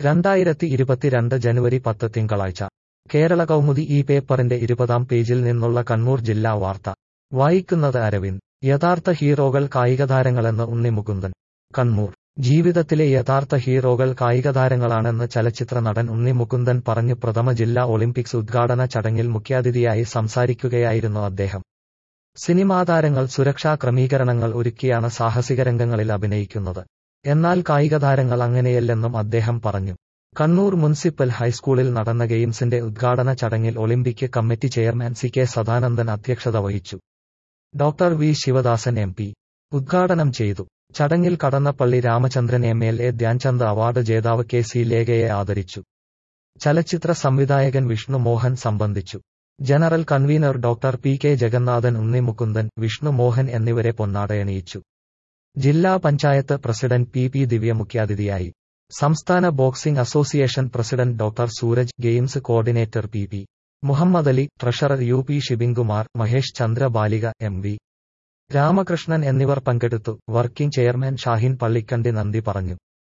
രണ്ടായിരത്തി ഇരുപത്തിരണ്ട് ജനുവരി പത്ത് തിങ്കളാഴ്ച കേരള കൗമുദി ഈ പേപ്പറിന്റെ ഇരുപതാം പേജിൽ നിന്നുള്ള കണ്ണൂർ ജില്ലാ വാർത്ത വായിക്കുന്നത് അരവിന്ദ് യഥാർത്ഥ ഹീറോകൾ കായികതാരങ്ങളെന്ന് ഉണ്ണി മുകുന്ദൻ കണ്ണൂർ ജീവിതത്തിലെ യഥാർത്ഥ ഹീറോകൾ കായികതാരങ്ങളാണെന്ന് ചലച്ചിത്ര നടൻ ഉണ്ണി മുകുന്ദൻ പറഞ്ഞു പ്രഥമ ജില്ലാ ഒളിമ്പിക്സ് ഉദ്ഘാടന ചടങ്ങിൽ മുഖ്യാതിഥിയായി സംസാരിക്കുകയായിരുന്നു അദ്ദേഹം സിനിമാതാരങ്ങൾ സുരക്ഷാ ക്രമീകരണങ്ങൾ ഒരുക്കിയാണ് സാഹസിക രംഗങ്ങളിൽ അഭിനയിക്കുന്നത് എന്നാൽ കായികതാരങ്ങൾ അങ്ങനെയല്ലെന്നും അദ്ദേഹം പറഞ്ഞു കണ്ണൂർ മുനിസിപ്പൽ ഹൈസ്കൂളിൽ നടന്ന ഗെയിംസിന്റെ ഉദ്ഘാടന ചടങ്ങിൽ Olympic committee chairman C K Sadanandan അധ്യക്ഷത വഹിച്ചു doctor V Sivadasan M P ഉദ്ഘാടനം ചെയ്തു ചടങ്ങിൽ Kadannappalli Ramachandran M L A Dhyanchand award ജേതാവ് കെ സി ലേഖയെ ആദരിച്ചു ചലച്ചിത്ര സംവിധായകൻ വിഷ്ണു മോഹൻ സംബന്ധിച്ചു general convener doctor P K Jagannathan Unni Mukundan Vishnu Mohan എന്നിവരെ പൊന്നാടയണിയിച്ചു ജില്ലാ panchayat president P P Divya മുഖ്യാതിഥിയായി സംസ്ഥാന boxing association president doctor Sooraj games coordinator P P Muhammad Ali treasurer U P Shibinkumar Mahesh Chandra Balika M V Ramakrishnan എന്നിവർ പങ്കെടുത്തു വർക്കിംഗ് ചെയർമാൻ ഷാഹിൻ പള്ളിക്കണ്ടി നന്ദി പറഞ്ഞു